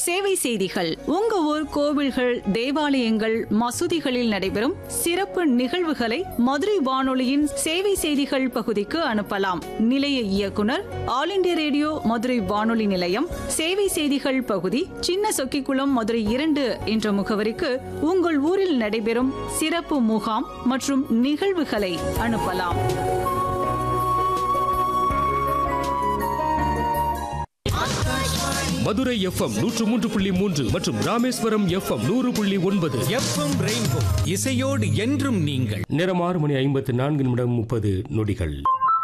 சேவை செய்திகள் உங்க ஊர் கோவில்கள் தேவாலயங்கள் மசூதிகளில் நடைபெறும் சிறப்பு நிகழ்வுகளை மதுரை வானொலியின் சேவை செய்திகள் பகுதிக்கு அனுப்பலாம் நிலைய இயக்குனர் ஆல் இண்டியா ரேடியோ மதுரை வானொலி நிலையம் சேவை செய்திகள் பகுதி சின்ன சொக்கிக்குளம் மதுரை இரண்டு என்ற முகவரிக்கு உங்கள் ஊரில் நடைபெறும் சிறப்பு முகாம் மற்றும் நிகழ்வுகளை அனுப்பலாம் மதுரை எஃப்எம் நூற்று மூன்று புள்ளி மூன்று மற்றும் ராமேஸ்வரம் எஃப்எம் நூறு புள்ளி ஒன்பது எஃப்எம் ரெயின்போ இசையோடு என்றும் நீங்கள் நேரம் ஆறு மணி ஐம்பத்தி நான்கு நிமிடம் முப்பது நொடிகள்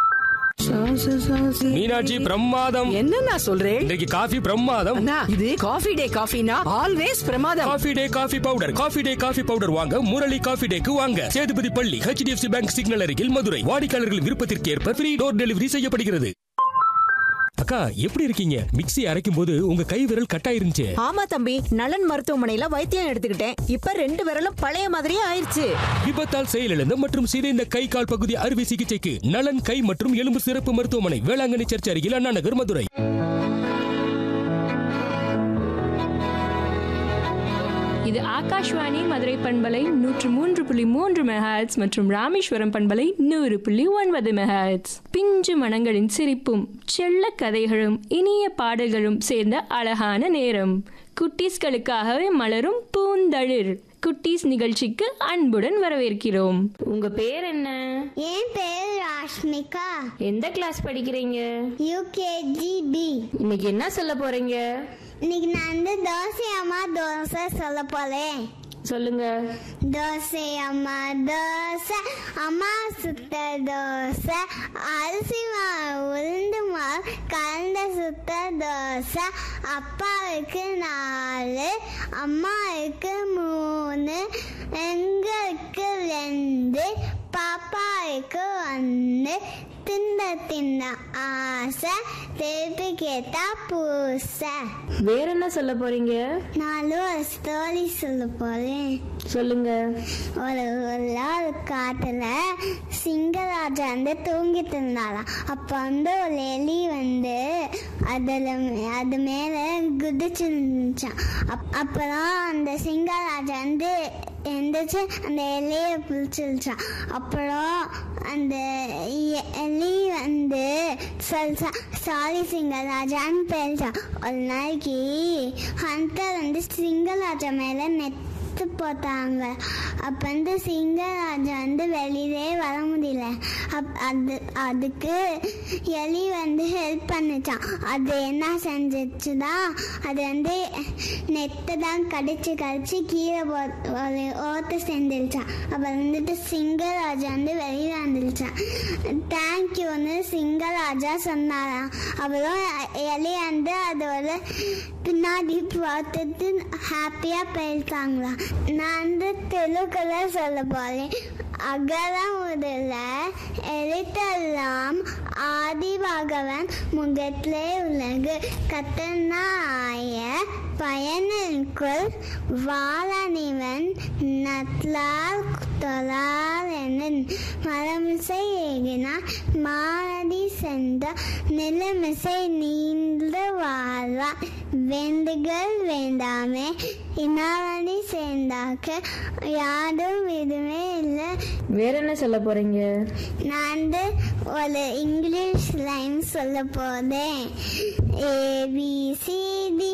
மீனாட்சி பிரமாதம் என்ன நான் சொல்றேன் இன்றைக்கு காஃபி பிரமாதம் அண்ணா இது காஃபி டே காஃபினா ஆல்வேஸ் பிரமாதம் coffee day coffee powder coffee day coffee powder வாங்க முரளி காஃபி டேக்கு வாங்க சேதுபதி பள்ளி ஹெச்டிஎஃப்சி பேங்க் சிக்னல் அருகில் மதுரை வாடிக்கையாளர்கள் விருப்பத்திற்கு ஏற்ப ஃப்ரீ டோர் டெலிவரி செய்யப்படுகிறது அக்கா எப்படி இருக்கீங்க மிக்ஸி அரைக்கும் போது உங்க கை விரல் கட்டாயிருந்துச்சு ஆமா தம்பி நலன் மருத்துவமனையில வைத்தியம் எடுத்துக்கிட்டேன் இப்ப ரெண்டு விரலும் பழைய மாதிரியே ஆயிருச்சு விபத்தால் செயலிழந்த மற்றும் சிதைந்த கை கால் பகுதி அறுவை சிகிச்சைக்கு நலன் கை மற்றும் எலும்பு சிறப்பு மருத்துவமனை வேளாங்கண்ணி சர்ச் அருகில் அண்ணா நகர் மதுரை இது ஆகாஷ்வாணி மதுரை பண்பலை நூற்று மூன்று புள்ளி மூன்று மெகாஹெட்ஸ் மற்றும் ராமேஸ்வரம் பண்பலை நூறு புள்ளி ஒன்பது மெகாஹெட்ஸ் பிஞ்சு மனங்களின் சிரிப்பும் செல்ல கதைகளும் இனிய பாடல்களும் சேர்ந்த அழகான நேரம் குட்டீஸ்களுக்காகவே மலரும் பூந்தளிர் குட்டீஸ் நிகழ்ச்சிக்கு அன்புடன் வரவேற்கிறோம் உங்க பேர் என்ன என் பேர் ராஷ்மிகா எந்த கிளாஸ் படிக்கிறீங்க யூகேஜி பி இன்னைக்கு என்ன சொல்ல போறீங்க இன்னைக்கு நான் வந்து தோசை அம்மா தோசை சொல்ல போறேன் சொல்லுங்க தோசை அம்மா தோசை அம்மா சுத்த தோசை அரிசி மாவு உளுந்து மாவு கலந்த சுத்த தோசை அப்பாவுக்கு நாலு அம்மாவுக்கு மூணு எங்களுக்கு ரெண்டு பாப்பாவுக்கு ஒன்று தின்ன தின்ன ஆசை திருப்பி கேட்டா பூசை வேற என்ன சொல்ல போறீங்க நானும் ஒரு ஸ்டோரி சொல்ல போறேன் சொல்லுங்க ஒரு ஒரு நாள் காட்டுல சிங்கராஜா வந்து தூங்கிட்டு இருந்தாராம் அப்ப வந்து ஒரு எலி வந்து அதுல அது மேல குதிச்சு இருந்துச்சான் அப்- அப்புறம் அந்த சிங்கராஜா வந்து எந்திரிச்சு அந்த எலியை பிடிச்சிருச்சான் அப்புறம் அந்த எ- எலி வந்து சொல்லிச்சா சாரி சிங்கராஜான்னு பேசிச்சான் ஒரு நாளைக்கு ஹண்டர் வந்து சிங்கராஜா மேல நெட் எடுத்து போட்டாங்க அப்போ வந்து சிங்கராஜா வந்து வெளியிலே வர முடியல அப் அது அதுக்கு எலி வந்து ஹெல்ப் பண்ணுச்சான் அது என்ன செஞ்சிச்சுன்னா அது வந்து நெத்தை தான் கடிச்சு கடிச்சு கீழே போ ஒரு ஓட்டு செஞ்சிருச்சான் அப்போ வந்துட்டு சிங்கராஜா வந்து வெளியில் வந்துருச்சான் தேங்க்யூன்னு சிங்கராஜா சொன்னாராம் அப்புறம் எலி வந்து அதோட பின்னாடி பார்த்துட்டு ஹாப்பியா போயிருக்காங்களா நான் வந்து தெலுங்குல சொல்ல போறேன் அகர முதல எழுத்தெல்லாம் ஆதி பகவன் முகத்திலே உலகு கத்தனாய பயனுக்குள் வாழனிவன் நத்லால் தொழால் எனின் மரமிசை ஏகினார் மாரதி சென்ற நிலமிசை நீண்டு வாழ்வா வேண்டுகள் வேண்டாமே இனாவணி சேர்ந்தாக்க யாரும் எதுவுமே இல்லை வேற என்ன சொல்ல போறீங்க நான் வந்து ஒரு இங்கிலீஷ் லைன் சொல்ல போதேன் A B C D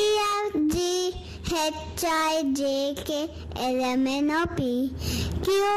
E F G H I J K L M N O P Q